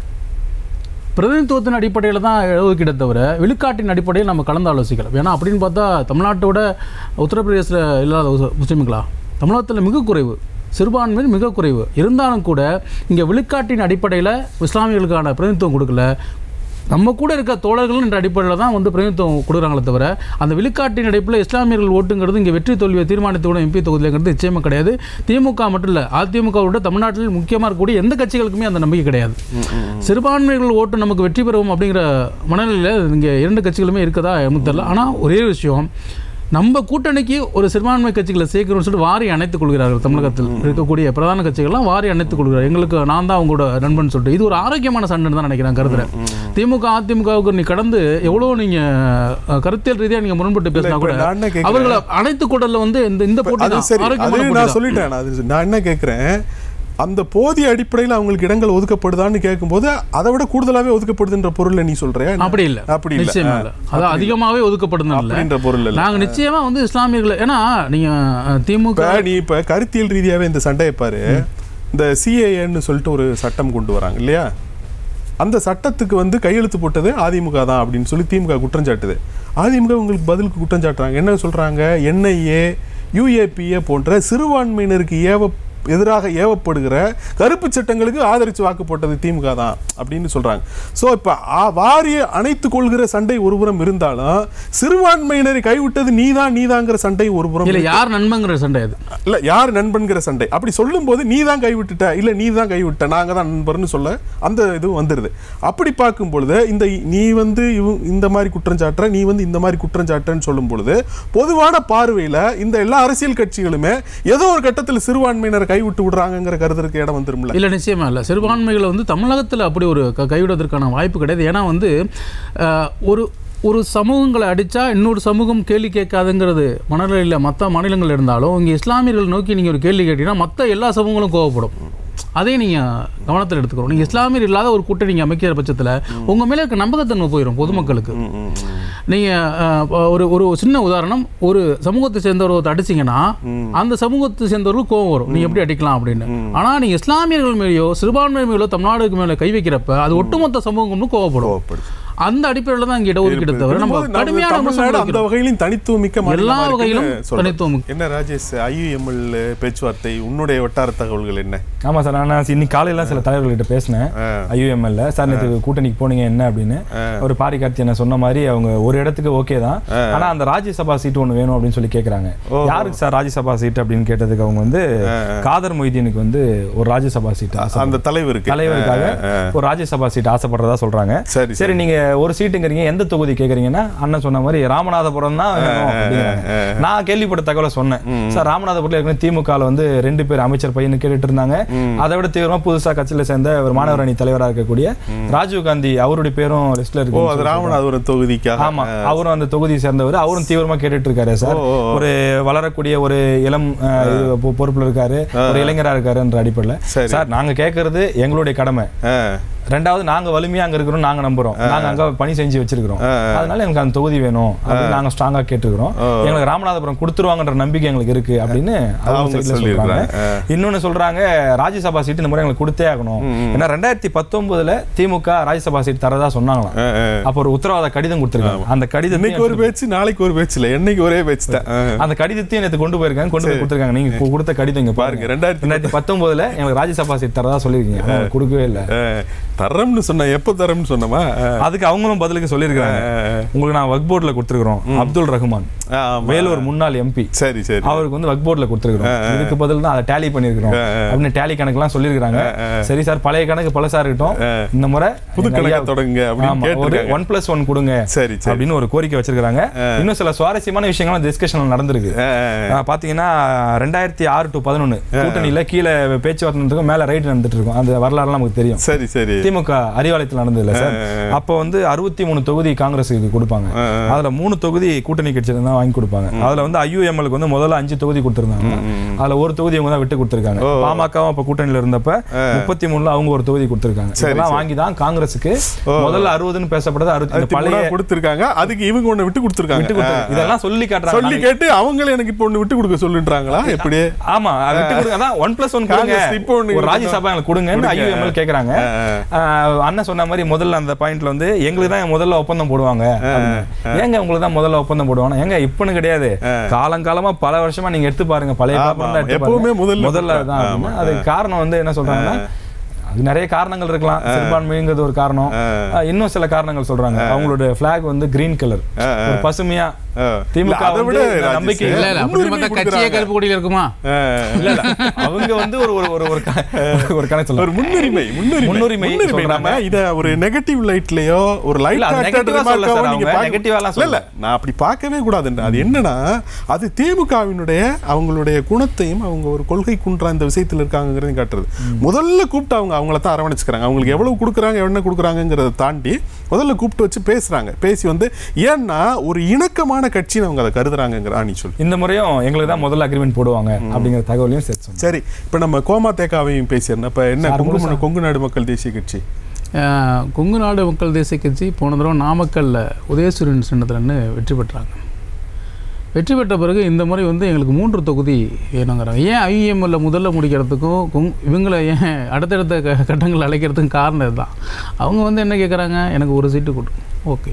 பிரதிநிதித்துவத்தின் அடிப்படையில் தான் இடஒதுக்கீடை தவிர விழுக்காட்டின் அடிப்படையில் நம்ம கலந்து ஆலோசிக்கலாம் ஏன்னா அப்படின்னு பார்த்தா தமிழ்நாட்டோட உத்தரப்பிரதேசத்தில் இல்லாத முஸ்- முஸ்லீம்களா தமிழகத்தில் மிக குறைவு சிறுபான்மை மிக குறைவு இருந்தாலும் கூட இங்கே விழுக்காட்டின் அடிப்படையில் இஸ்லாமியர்களுக்கான பிரதிநிதித்துவம் கொடுக்கல நம்ம கூட இருக்க தோழர்கள் என்ற அடிப்படையில் தான் வந்து பிரதிநிதித்துவம் கொடுக்குறாங்களே தவிர அந்த விழுக்காட்டின் அடிப்படையில் இஸ்லாமியர்கள் ஓட்டுங்கிறது இங்கே வெற்றி தோல்வியை தீர்மானித்து கூட எம்பி தொகுதியில்ங்கிறது நிச்சயமாக கிடையாது திமுக மட்டும் இல்லை அதிமுகவோட தமிழ்நாட்டில் முக்கியமாக இருக்கக்கூடிய எந்த கட்சிகளுக்குமே அந்த நம்பிக்கை கிடையாது சிறுபான்மைகள் ஓட்டு நமக்கு வெற்றி பெறுவோம் அப்படிங்கிற மனநிலையில் இங்கே இரண்டு கட்சிகளுமே இருக்கதா எனக்கு தெரியல ஆனால் ஒரே விஷயம் நம்ம கூட்டணிக்கு ஒரு சிறுபான்மை கட்சிகளை சேர்க்கணும்னு சொல்லிட்டு வாரி அணைத்துக் கொள்கிறார்கள் தமிழகத்தில் இருக்கக்கூடிய பிரதான கட்சிகள்லாம் வாரி அணைத்துக் கொள்கிறார் எங்களுக்கு நான் தான் அவங்களோட நண்பன் சொல்லிட்டு இது ஒரு ஆரோக்கியமான சண்டைன்னு தான் நினைக்கிறேன் கருதுறேன் திமுக அதிமுகவுக்கு நீ கடந்து எவ்வளோ நீங்க அஹ், கருத்தியல் ரீதியா நீங்க முரண்பட்டு பேசினா இப்ப கூட நான் என்ன கேக்குறேன்? அவர்களை அனைத்து கூடல்ல வந்து இந்த இந்த போட்டி அது தான் சரி ஆரோக்கியமான அது போட்டி நான் தான். சொல்லிட்டேன் நான் அது நான் என்ன கேட்குறேன் அந்த போதிய அடிப்படையில் அவங்களுக்கு இடங்கள் ஒதுக்கப்படுதான்னு கேட்கும்போது அதை விட கூடுதலாவே ஒதுக்கப்படுதுன்ற பொருள்ல நீ சொல்றியா என்ன? அப்படி இல்ல அப்படி இல்ல நிச்சயமா இல்ல அது அதிகமாவே ஒதுக்கப்படுது இல்ல அப்படின்ற பொருள் இல்ல நாங்க நிச்சயமா வந்து இஸ்லாமியர்களை ஏன்னா நீங்க அஹ், திமுக இப்ப நீ இப்ப கருத்தியல் ரீதியாவே இந்த சண்டையை பாரு இந்த சிஏஏன்னு சொல்லிட்டு ஒரு சட்டம் கொண்டு வராங்க இல்லையா அந்த சட்டத்துக்கு வந்து கையெழுத்து போட்டது அதிமுக தான் அப்படின்னு சொல்லி திமுக குற்றம் சாட்டுது அதிமுக உங்களுக்கு பதிலுக்கு குற்றம் சாட்டுறாங்க என்ன சொல்றாங்க என்ஐஏ யூஏபிஏ போன்ற சிறுபான்மையினருக்கு ஏவ எதிராக ஏவப்படுகிற கருப்பு சட்டங்களுக்கு ஆதரித்து வாக்கு போட்டது திமுக தான் அப்படின்னு சொல்றாங்க ஸோ இப்போ வாரிய அணைத்து கொள்கிற சண்டை ஒருபுறம் இருந்தாலும் சிறுபான்மையினரை கைவிட்டது நீதான் நீதாங்கிற சண்டை ஒருபுறம் இல்ல யார் நண்பங்கிற சண்டை அது இல்ல யார் நண்பன்கிற சண்டை அப்படி சொல்லும்போது நீ தான் கைவிட்டுட்ட இல்ல நீ தான் கைவிட்ட நாங்க தான் நண்பர்னு சொல்ல அந்த இது வந்துருது அப்படி பார்க்கும் பொழுது இந்த நீ வந்து இவ- இந்த மாதிரி குற்றம் சாட்டுற நீ வந்து இந்த மாதிரி குற்றம் சாட்டுறன்னு சொல்லும் பொழுது பொதுவான பார்வையில இந்த எல்லா அரசியல் கட்சிகளுமே ஏதோ ஒரு கட்டத்தில் சிறுபான்மையினரை கைவிட்டு விடுறாங்கங்கிற கருத்துக்கு இடம் வந்துரும்ல இல்ல நிச்சயமா இல்ல சிறுபான்மைகளை வந்து தமிழகத்துல அப்படி ஒரு க- கைவிடுவதற்கான வாய்ப்பு கிடையாது ஏன்னா வந்து அஹ், ஒரு ஒரு சமூகங்களை அடிச்சா இன்னொரு சமூகம் கேள்வி கேட்காதுங்கிறது மனநிலையில் மற்ற மாநிலங்கள் இருந்தாலும் இங்கே இஸ்லாமியர்கள் நோக்கி நீங்கள் ஒரு கேள்வி கேட்டீங்கன்னா மற்ற எல்லா சமூகங்களும் கோவப்படும் அதையும் நீங்கள் கவனத்தில் எடுத்துக்கணும் நீங்கள் இஸ்லாமியர் இல்லாத ஒரு கூட்டணி நீங்கள் அமைக்கிற பட்சத்தில் உங்கள் மேலே இருக்க நம்பகத்தன்மை போயிடும் பொதுமக்களுக்கு நீங்கள் ஒரு ஒரு சின்ன உதாரணம் ஒரு சமூகத்தை சேர்ந்தவர் ஒருத்தர் அடிச்சீங்கன்னா அந்த சமூகத்தை சேர்ந்தவர்களுக்கு கோவம் வரும் நீ எப்படி அடிக்கலாம் அப்படின்னு ஆனா நீங்க இஸ்லாமியர்கள் மேலேயோ சிறுபான்மையர் மேலோ தமிழ்நாடுக்கு மேல கை வைக்கிறப்ப அது ஒட்டுமொத்த சமூகம்னு கோவப்படும் கோவப்படுது. அந்த அடிப்படையில் தான் இங்கே இடஒதுக்கீடு தவிர நம்ம இருக்கும்போது நம்ம கடுமையான தமிழ்நாடு விமர்சனம் அந்த வைக்கிறோம். வகையிலும் தனித்துவம் மிக்க மாநிலமா எல்லா இருக்குன்னு வகையிலும் சொல்றேன். தனித்துவம் மிக்க. என்ன ராஜேஷ் ஐயுஎம்எல் பேச்சுவார்த்தை உன்னுடைய வட்டார தகவல்கள் என்ன ஆமா சார் நான் இன்னைக்கு காலையில சில தலைவர்கள்ட்ட பேசினேன் ஆ. ஐயூஎம்எல்ல சார் நேற்று கூட்டணிக்கு போனீங்க என்ன அப்படின்னு ஒரு பாரி கார்த்தி என்ன சொன்ன மாதிரி அவங்க ஒரு இடத்துக்கு ஓகே தான் ஆனா அந்த ராஜ்யசபா சீட் ஒன்று வேணும் அப்படின்னு சொல்லி கேக்குறாங்க யாருக்கு சார் ராஜ்யசபா சீட் அப்படின்னு கேட்டதுக்கு அவங்க வந்து காதர் மொய்தீனுக்கு வந்து ஒரு ராஜ்யசபா சீட் அந்த தலைவருக்கு தலைவருக்காக ஒரு ராஜ்யசபா சீட் ஆசைப்படுறதா சொல்றாங்க சரி, சரி நீங்க ஒரு சீட்டுங்கிறீங்க எந்த தொகுதி கேக்குறீங்கன்னா அண்ணன் சொன்ன மாதிரி ராமநாதபுரம் தான் வேணும் அப்படிங்கிறாங்க. நான் கேள்விப்பட்ட தகவலை சொன்னேன் சார் ராமநாதபுரத்தில் ஏற்கனவே திமுகல வந்து ரெண்டு பேர் அமைச்சர் பையனு கேட்டுட்டு இருந்தாங்க அதை விட தீவிரமா புதுசா கட்சியில சேர்ந்த ஒரு மாணவர் அணி தலைவரா இருக்கக்கூடிய ராஜீவ் காந்தி அவருடைய பேரும் லிஸ்ட்ல ஓ இருக்கு அது ராமநாதபுரம் தொகுதிக்காக ஆமா அவரும் அந்த தொகுதியை சேர்ந்தவர் அவரும் தீவிரமா கேட்டுட்டு இருக்காரு சார் ஓ, ஓ, ஓ. ஒரு வளரக்கூடிய ஒரு இளம் அஹ், இது பொ- பொறுப்புல இருக்காரு ஒரு இளைஞரா இருக்காருன்ற அடிப்படையில சரி. சார் நாங்க கேட்கறது எங்களுடைய கடமை ஆ, ரெண்டாவது நாங்க வலிமையா அங்க இருக்கிறோம் நாங்க நம்புறோம் நாங்க அங்க பணி செஞ்சு வச்சிருக்கிறோம் அதனால எனக்கு அந்த தொகுதி வேணும் அப்படின்னு நாங்க ஸ்ட்ராங்கா கேட்டுக்கிறோம் எங்களுக்கு ராமநாதபுரம் கொடுத்துருவாங்கன்ற நம்பிக்கை எங்களுக்கு இருக்கு அப்படின்னு அவங்க அவங்க சைட்ல சொல்றாங்க சொல்லியிருக்காங்க. இன்னொன்னு சொல்றாங்க ராஜ்யசபா சீட் இந்த முறை எங்களுக்கு கொடுத்தே ஆகணும் ஏன்னா ரெண்டாயிரத்தி பத்தொன்பதுல திமுக ராஜ்யசபா சீட் தரதா சொன்னாங்களாம் ஆ, ஆ. அப்ப ஒரு உத்தரவாத கடிதம் கொடுத்திருக்காங்க அந்த கடிதத்தை இன்னைக்கு ஒரு பேச்சு நாளைக்கு ஒரு பேச்சு இல்ல என்னைக்கு ஒரே பேச்சு தான் ஆ. அந்த கடிதத்தையும் நேத்து கொண்டு போயிருக்காங்க கொண்டு போய் கொடுத்திருக்காங்க நீங்க கு- கொடுத்த கடிதம் இங்க பாருங்க, பாருங்க ரெண்டாயிரத்தி ரெண்டாயிரத்தி பத்தொன்பதுல எங்களுக்கு ராஜ்யசபா சீட் தரதா சொல்லிருக்கீங்க அவங்க கொடுக்கவே இல்ல ஆ, தரம்னு சொன்ன எப்போ தரம்னு சொன்னமா ஆ. அதுக்கு அவங்களும் பதிலுக்கு சொல்லியிருக்காங்க உங்களுக்கு நான் வக் போர்டில் கொடுத்துருக்குறோம் அப்துல் ரஹ்மான் ஆ, ஆமா. வேலூர் முன்னாள் எம்பி சரி சரி அவருக்கு வந்து வக் போர்டில் கொடுத்துருக்குறோம் இதுக்கு பதில் தான் அதை டேலி பண்ணியிருக்கிறோம் அப்படின்னு டேலி கணக்கெல்லாம் சொல்லியிருக்காங்க சரி சார் பழைய கணக்கு பழசா இருக்கட்டும் இந்த முறை புது எங்க கணக்கை ஐயா- தொடங்குங்க அப்படின்னு ஆமா, ஒரு கேட்டிருக்காங்க. ஒன் பிளஸ் ஒன் கொடுங்க சரி சரி அப்படின்னு ஒரு கோரிக்கை வச்சிருக்காங்க இன்னும் சில சுவாரஸ்யமான விஷயங்களும் டிஸ்கஷன் நடந்திருக்கு ஆ, ஆ. ஆ, பாத்தீங்கன்னா ரெண்டாயிரத்தி ஆறு டு பதினொன்னு கூட்டணியில கீழே பேச்சுவார்த்தை நடந்திருக்கும் மேல ரைட் நடந்துட்டு இருக்கும் அந்த வரலாறுலாம் நமக்கு தெரியும் சரி சரி திமுக அறிவாலயத்தில் நடந்தது இல்ல சார் அப்போ வந்து அறுபத்தி மூணு தொகுதி காங்கிரஸுக்கு கொடுப்பாங்க அதுல மூணு தொகுதி கூட்டணி கட்சியில தான் வாங்கி கொடுப்பாங்க அதுல வந்து ஐயூஎம்எலுக்கு வந்து முதல்ல அஞ்சு தொகுதி கொடுத்துருந்தாங்க அதுல ஒரு தொகுதி இவங்க தான் விட்டு கொடுத்துருக்காங்க பாமகவும் அப்ப கூட்டணியில இருந்தப்ப முப்பத்தி மூணுல அவங்க ஒரு தொகுதி கொடுத்துருக்காங்க இதெல்லாம் வாங்கி தான் காங்கிரஸுக்கு முதல்ல அறுபதுன்னு பேசப்பட்டது அறுபத்தி அறுபத்தி பழைய மூணா கொடுத்திருக்காங்க அதுக்கு இவங்க ஒண்ணு விட்டு கொடுத்திருக்காங்க விட்டு கொடுத்து இதெல்லாம் சொல்லி காட்டுறாங்க சொல்லி கேட்டு அவங்களே எனக்கு இப்போ ஒண்ணு விட்டு கொடுக்க சொல்லுன்றாங்களா எப்படி ஆமா அது விட்டு கொடுங்க அதான் ஒன் பிளஸ் ஒன் கொடுங்க காங்கிரஸ் இப்போ ஒண்ணு ஒரு ராஜ்யசபா எங்களுக்கு கொடுங்கன்னு கொடுங்க. ஐயூஎம்எல் கேக்குறாங்க ஆஹ் அண்ணன் சொன்ன மாதிரி முதல்ல அந்த பாயிண்ட்ல வந்து எங்களுக்கு தான் முதல்ல ஒப்பந்தம் போடுவாங்க அப்படின்னு. ஏங்க உங்களுக்கு தான் முதல்ல ஒப்பந்தம் போடுவாங்க ஏங்க இப்பன்னு கிடையாது காலங்காலமா பல வருஷமா நீங்க எடுத்து பாருங்க பழைய ஆமா, paper தான் ஆமா. எடுத்து எப்பவுமே பாருங்க. முதல்ல முதல்ல தான் அப்படின்னு. அதுக்கு காரணம் வந்து என்ன சொல்றாங்கன்னா அது நிறைய காரணங்கள் இருக்கலாம் சிறுபான்மைங்கிறது ஒரு காரணம் ஆஹ் இன்னும் சில காரணங்கள் சொல்றாங்க அவங்களோட flag வந்து கிரீன் கலர் ஒரு பசுமையா திமுக இல்ல, அதை விட வந்து இந்த ராஜேஷ், நம்பிக்கை இல்ல இல்ல அப்படி முன்னுரிமை பார்த்தா கட்சியே கொடுக்குறாங்க. கருப்பு கொடியில் இருக்குமா இல்ல இல்ல அவங்க வந்து ஒரு ஒரு ஒரு ஒரு க- ஒரு கணக்கு ஒரு சொல்லுவாங்க முன்னுரிமை முன்னுரிமை முன்னுரிமை சொல்றாங்க. நம்ம இத ஒரு நெகட்டிவ் லைட்லயோ ஒரு லைட் இல்ல, அது negative ஆ சொல்ல சார் அவங்க, negative ஆலாம் இல்ல இல்ல நான் அப்படி பார்க்கவே கூடாது அது என்னன்னா அது திமுகவினுடைய அவங்களுடைய குணத்தையும் அவங்க ஒரு கொள்கை குன்றா இந்த விஷயத்துல இருக்காங்கிறதையும் காட்டுறது முதல்ல கூப்பிட்டு அவங்க அவங்கள தான் அரவணைச்சுக்கிறாங்க அவங்களுக்கு எவ்வளவு கொடுக்குறாங்க என்ன கொடுக்குறாங்கிறத தாண்டி முதல்ல கூப்பிட்டு வச்சு பேசுறாங்க பேசி வந்து ஏன்னா ஒரு இணக்கமான கட்சின்னு அவங்க அதை கருதுறாங்கிற ஆணி சொல்லு இந்த முறையும் எங்களுக்கு தான் முதல்ல அக்ரிமெண்ட் போடுவாங்க அப்படிங்கிற தகவலையும் சேர்த்து சொன்னேன். சரி இப்ப நம்ம கோமா தேக்காவையும் பேசியிருந்தோம் இப்ப என்ன கொங்கு கொங்கு நாடு மக்கள் தேசிய கட்சி அஹ், கொங்கு நாடு மக்கள் தேசிய கட்சி போன தடவை நாமக்கல்ல உதயசூரியன் சின்னத்துலன்னு வெற்றி பெற்றாங்க வெற்றி பெற்ற பிறகு இந்த முறை வந்து எங்களுக்கு மூன்று தொகுதி வேணுங்கிறாங்க ஏன் ஐஎம்எல்ல முதல்ல முடிக்கிறதுக்கும் கொங் இவங்களை ஏன் அடுத்தடுத்த க கட்டங்கள் அழைக்கிறதுக்கும் காரணம் இதுதான் அவங்க வந்து என்ன கேட்குறாங்க எனக்கு ஒரு சீட்டு கொடுங்க ஓகே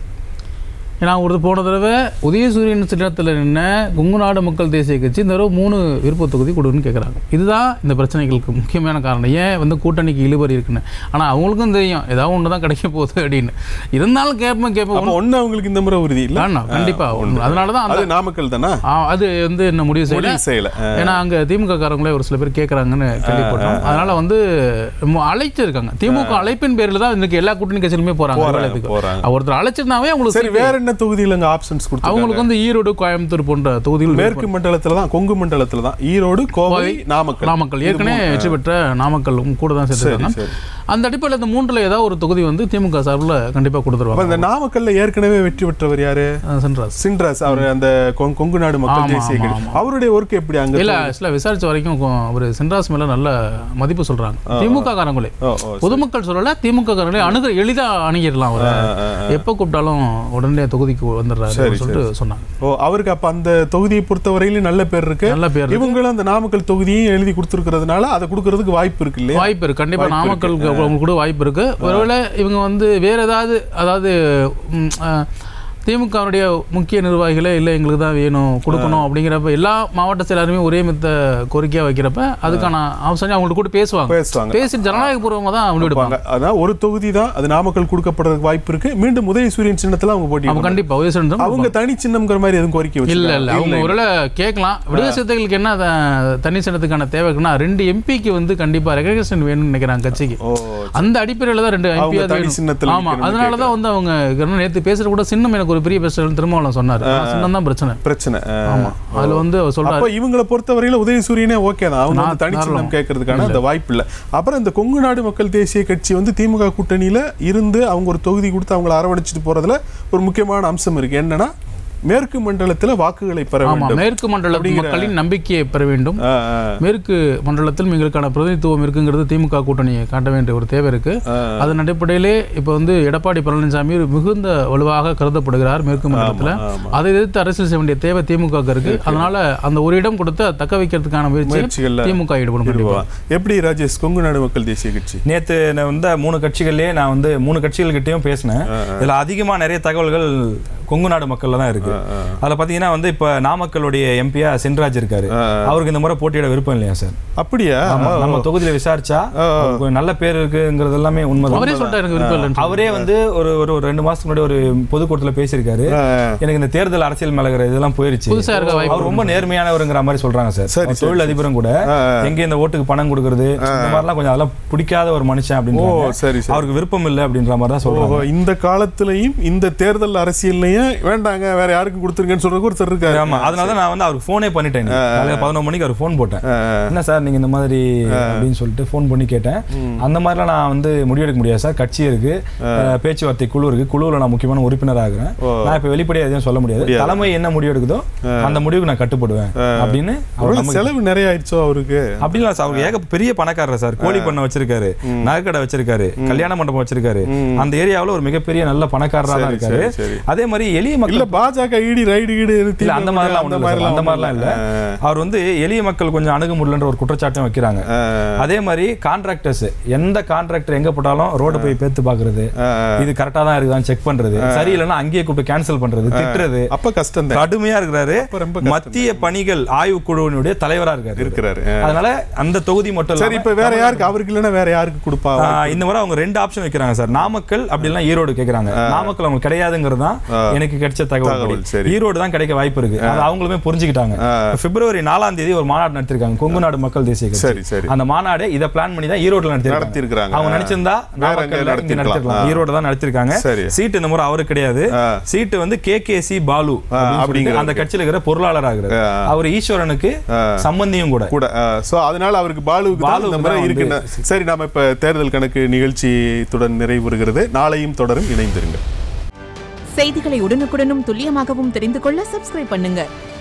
ஏன்னா ஒரு போன தடவை உதயசூரியன் சின்னத்தில் நின்ன கொங்கு நாடு மக்கள் தேசிய கட்சி இந்த தடவை மூணு விருப்ப தொகுதி கொடுன்னு கேட்குறாங்க இதுதான் இந்த பிரச்சனைகளுக்கு முக்கியமான காரணம் ஏன் வந்து கூட்டணிக்கு இழுபறி இருக்குன்னு ஆனால் அவங்களுக்கும் தெரியும் ஏதாவது ஒன்று தான் கிடைக்க போகுது அப்படின்னு இருந்தாலும் கேட்போம் கேட்போம் அப்ப ஒண்ணு அவங்களுக்கு இந்த முறை உறுதி இல்ல வேணாம் கண்டிப்பா அதனால தான் அந்த அது நாமக்கல் தானா ஆ, அது வந்து என்ன முடிவு செய்யல முடிவு செய்யல ஏன்னா அங்க திமுக காரங்களே ஒரு சில பேர் கேட்குறாங்கன்னு கேள்விப்பட்டோம் அதனால வந்து மு- அழைச்சிருக்காங்க திமுக அழைப்பின் பேர்ல தான் இன்னைக்கு எல்லா கூட்டணி கட்சியிலுமே போறாங்க போறாங்க, அலுவலகத்துக்கு. போறாங்க. ஒருத்தர் அழைச்சிருந்தாவே அவங்களுக்கு சரி வேற என்ன தொகுதியில அங்க ஆப்ஷன்ஸ் கொடுத்தாங்க அவங்களுக்கு வந்து ஈரோடு கோயம்புத்தூர் போன்ற தொகுதிகள் மேற்கு மண்டலத்துல தான் கொங்கு மண்டலத்துல தான் ஈரோடு கோவை நாமக்கல் நாமக்கல் ஏற்கனவே வெற்றி பெற்ற நாமக்கல்லும் கூட தான் சேர்த்துருக்காங்க சரி. அந்த அடிப்படையில் இந்த மூன்றுல ஏதாவது ஒரு தொகுதி வந்து திமுக சார்பில் கண்டிப்பா அப்ப கொடுத்துருவாங்க இந்த நாமக்கல்ல ஏற்கனவே வெற்றி பெற்றவர் யாரு அஹ் சென்றாஸ் சின்ராஸ் அவர் அந்த கொங்- கொங்கு நாடு மக்கள் ஆமா, தேசிய ஆமா, கட்சி அவருடைய ஒர்க் எப்படி அங்க இல்ல ஆக்சுவலாக விசாரிச்ச வரைக்கும் கொ- ஒரு சென்றாஸ் மேல நல்ல மதிப்பு சொல்றாங்க திமுக காரங்களே ஓ, ஓ, பொதுமக்கள் சொல்லல திமுக காரங்களே அணுக எளிதா அணுகிடலாம் அவரை எப்போ கூப்பிட்டாலும் உடனே தொகுதிக்கு வந்துடுறாரு அப்படின்னு சொல்லிட்டு சொன்னாங்க ஓ அவருக்கு அப்ப அந்த தொகுதியை பொறுத்தவரையிலும் நல்ல பேர் இருக்கு நல்ல பேர் இருக்கு. இவங்களும் அந்த நாமக்கல் தொகுதியும் எழுதி கொடுத்துருக்கிறதுனால அதை கொடுக்கறதுக்கு வாய்ப்பு இருக்கு இல்லையா வாய்ப்பு இருக்கு கண்டிப்பா நாமக்கல் அவங்களுக்கு கூட வாய்ப்பு இருக்கு ஒருவேளை இவங்க வந்து வேற ஏதாவது அதாவது ம், அஹ், திமுகவுடைய முக்கிய நிர்வாகிகளே இல்லை எங்களுக்கு தான் வேணும் கொடுக்கணும் அப்படிங்கிறப்ப எல்லா மாவட்ட செயலாளருமே ஒரே மித்த கோரிக்கையா வைக்கிறப்ப அதுக்கான ஆப்ஷன் அவங்களுக்கு கூட பேசுவாங்க பேசுவாங்க பேசி ஜனநாயக பூர்வமா தான் முடிவெடுப்பாங்க வாங்க. அதான் ஒரு தொகுதி தான் அது நாமக்கல் கொடுக்கப்படுறதுக்கு வாய்ப்பு இருக்கு மீண்டும் உதய சூரியன் சின்னத்துல அவங்க போட்டி அவங்க போடுறாங்க. கண்டிப்பா உதயசூரன் அவங்க தனி சின்னம்ங்கிற மாதிரி எதுவும் கோரிக்கை இல்ல வச்சிருக்காங்களா? இல்ல அவங்க ஒருவேளை கேட்கலாம் விடுதலை சிறுத்தைகளுக்கு என்ன த- தனி சின்னத்துக்கான தேவை இருக்குன்னா ரெண்டு எம்பிக்கு வந்து கண்டிப்பா ரெகக்னேஷன் வேணும்னு நினைக்கிறாங்க கட்சிக்கு ஓ அந்த அடிப்படையில தான் ரெண்டு அவங்க எம்பி தனி சின்னத்துல ஆமா நிக்கணும்னு அதனால தான் வந்து அவங்க ஏற்கனவே நேத்து பேசுற கூட சின்னம் எனக்கு ஒரு பெரிய பிரச்சனை திருமாவளவன் சொன்னாரு ஆனா சின்னம் தான் பிரச்சனை பிரச்சனை ஆ. ஆமா அதுல வந்து அவர் சொல்றாரு அப்ப இவங்களை பொறுத்தவரையில உதயசூரியனே ஓகே தான் அவங்க நான் வந்து தனி சின்னம் தாராளம். கேட்கறதுக்கான அந்த வாய்ப்பு இல்ல அப்புறம் இந்த கொங்கு நாடு மக்கள் தேசிய கட்சி வந்து திமுக கூட்டணியில இருந்து அவங்க ஒரு தொகுதி கொடுத்து அவங்களை அரவணைச்சிட்டு போறதுல ஒரு முக்கியமான அம்சம் இருக்கு என்னன்னா மேற்கு மண்டலத்துல வாக்குகளை பெற ஆமா வேண்டும் மேற்கு மண்டலத்து அப்படிங்கிற- மக்களின் நம்பிக்கையை பெற வேண்டும் ஆ, ஆ. மேற்கு மண்டலத்தில் எங்களுக்கான பிரதிநிதித்துவம் இருக்குங்கிறது திமுக கூட்டணியை காட்ட வேண்டிய ஒரு தேவை இருக்கு அதன் அடிப்படையிலே இப்போ வந்து எடப்பாடி பழனிசாமி ஒரு மிகுந்த வலுவாக கருதப்படுகிறார் மேற்கு மண்டலத்தில் ஆமா. அதை எதிர்த்து அரசியல் செய்ய வேண்டிய தேவை திமுக க்கு இருக்கு அதனால அந்த ஒரு இடம் கொடுத்து அதை தக்க வைக்கிறதுக்கான முயற்சி முயற்சிகள்ல திமுக ஈடுபடும் கண்டிப்பா எப்படி ராஜேஷ் கொங்கு நாடு மக்கள் தேசிய கட்சி நேத்து நான் வந்த மூணு கட்சிகள்லயே நான் வந்து மூணு கட்சிகள்கிட்டயும் பேசினேன் இதுல அதிகமா நிறைய தகவல்கள் கொங்கு நாடு மக்கள்ல தான் இருக்கு அதுல பாத்தீங்கன்னா வந்து இப்ப நாமக்கலுடைய எம்பியா சென்ராஜ் இருக்காரு அவருக்கு இந்த முறை போட்டியிட விருப்பம் இல்லையா சார் அப்படியா ஆமா, நம்ம தொகுதியில விசாரிச்சா அவருக்கு ஒரு நல்ல பேர் இருக்குங்கிறது எல்லாமே உண்மைதான் அவரே சொல்லிட்டாரு எனக்கு விருப்பம் இல்லைன்னு அவரே வந்து ஒரு ஒரு ஒரு ரெண்டு மாசத்துக்கு முன்னாடி ஒரு பொதுக்கூட்டத்துல பேசியிருக்காரு ஆ, எனக்கு இந்த தேர்தல் அரசியல் மேலகிற இதெல்லாம் போயிருச்சு புதுசா இருக்க வாய்ப்பு அவர் ரொம்ப நேர்மையானவருங்கிற மாதிரி சொல்றாங்க சார் சரி, அவர் தொழில் அதிபரும் கூட எங்க இந்த ஓட்டுக்கு பணம் கொடுக்கறது இந்த மாதிரிலாம் கொஞ்சம் அதெல்லாம் பிடிக்காத ஒரு மனுஷன் ஓ அப்படின்னு சரி சரி அவருக்கு விருப்பம் இல்லை அப்படின்ற மாதிரி தான் சொல்றாங்க ஓஹோ இந்த காலத்திலையும் இந்த தேர்தல் அரசியல்லையும் வேண்டாங்க வேற யாரும் யாருக்கும் கொடுத்துருங்கன்னு சொல்றதுக்கு ஒருத்தர் இருக்காரு ஆமா அதனால தான் நான் வந்து அவருக்கு ஃபோனே பண்ணிட்டேன் காலையில பதினொரு மணிக்கு அவர் ஃபோன் போட்டேன் ஆ, ஆ. என்ன சார் நீங்க இந்த மாதிரி அப்படின்னு சொல்லிட்டு ஃபோன் பண்ணி கேட்டேன் அந்த மாதிரிலாம் நான் வந்து முடிவெடுக்க முடியாது சார் கட்சி இருக்கு அஹ், பேச்சுவார்த்தை குழு இருக்கு குழுவில் நான் முக்கியமான உறுப்பினர் ஆகிறேன் நான் இப்ப வெளிப்படையா எதுவும் சொல்ல முடியாது தலைமை என்ன முடிவு எடுக்குதோ அந்த முடிவுக்கு நான் கட்டுப்படுவேன் அப்படின்னு அவர் ஒருவேளை நமக்கு செலவு நிறைய ஆயிடுச்சோ அவருக்கு அப்படிலாம் சார் அவர் ஏக பெரிய பணக்காரர் சார் கோழி பண்ணை வச்சிருக்காரு நகைக்கடை வச்சிருக்காரு கல்யாண மண்டபம் வச்சிருக்காரு அந்த ஏரியாவுல ஒரு மிகப்பெரிய நல்ல பணக்காரரா தான் சரி, இருக்காரு சரி, சரி. அதே மாதிரி எளிய மக்கள் இல்ல பாஜக இடி ரைடு கீடு இல்ல அந்த மாதிரிலாம் ஒண்ணும் இல்ல சார். அந்த மாதிரிலாம் இல்ல அவர் வந்து எளிய மக்கள் கொஞ்சம் அணுக முடியலன்ற ஒரு குற்றச்சாட்டும் வைக்கிறாங்க அதே மாதிரி கான்ட்ராக்டர்ஸ் எந்த கான்ட்ராக்டர் எங்க போட்டாலும் ரோட போய் பேத்து பாக்குறது இது கரெக்டா தான் இருக்குதான்னு செக் பண்றது சரியில்லைன்னா அங்கேயே கூப்பிட்டு கேன்சல் பண்றது திட்டுறது அப்ப கஷ்டம் தான் கடுமையா இருக்கிறாரு அப்ப ரொம்ப கஷ்டம் மத்திய பணிகள் ஆய்வு குழுவினுடைய தலைவரா இருக்காரு இருக்கிறாரு ஆ. அதனால அந்த தொகுதி மட்டும் சரி இப்ப வேற யாருக்கு அவருக்கு இல்லைன்னா வேற யாருக்கு கொடுப்பா ஆ, இந்த முறை அவங்க ரெண்டு ஆப்ஷன் வைக்கிறாங்க சார் நாமக்கல் அப்படி இல்லைன்னா ஈரோடு கேக்குறாங்க நாமக்கல் அவங்க கிடையாதுங்கிறது தான் எனக்கு கிடைச்ச தகவல் தகவல், படி. சரி. ஈரோடு தான் கிடைக்க வாய்ப்பு இருக்கு அது அவங்களுமே புரிஞ்சுக்கிட்டாங்க இப்ப பிப்ரவரி நாலாம் தேதி ஒரு மாநாடு நடத்திருக்காங்க கொங்கு நாடு மக்கள் தேசிய கட்சி சரி சரி அந்த மாநாடு இத பிளான் பண்ணி தான் ஈரோடுல நடத்திருக்காங்க நடத்தியிருக்கிறாங்க. அவங்க நினைச்சிருந்தா வேற நாமக்கல்ல எங்கேயாவது இங்க நடத்திருக்கலாம். நடத்திருக்கலாம் ஈரோடு தான் நடத்திருக்காங்க சரி. சீட் இந்த முறை அவருக்கு கிடையாது ஆ. சீட்டு வந்து கே கே சி பாலு அப்படின்னு சொல்லிட்டு அப்படிங்கிறவருக்கு. அந்த கட்சியில இருக்கிற பொருளாளர் ஆகுறாரு ஆ. அவர் ஈஸ்வரனுக்கு சம்பந்தியும் கூட கூட சோ அதனால அவருக்கு பாலுவுக்கு தான் பாலுவுக்கு இந்த முறை தான் இருக்குன்னு சரி நாம இப்ப தேர்தல் கணக்கு நிகழ்ச்சி இத்துடன் நிறைவுறுகிறது நாளையும் தொடரும் இணைந்திருங்க செய்திகளை உடனுக்குடனும் துல்லியமாகவும் தெரிந்து கொள்ள சப்ஸ்கிரைப் பண்ணுங்க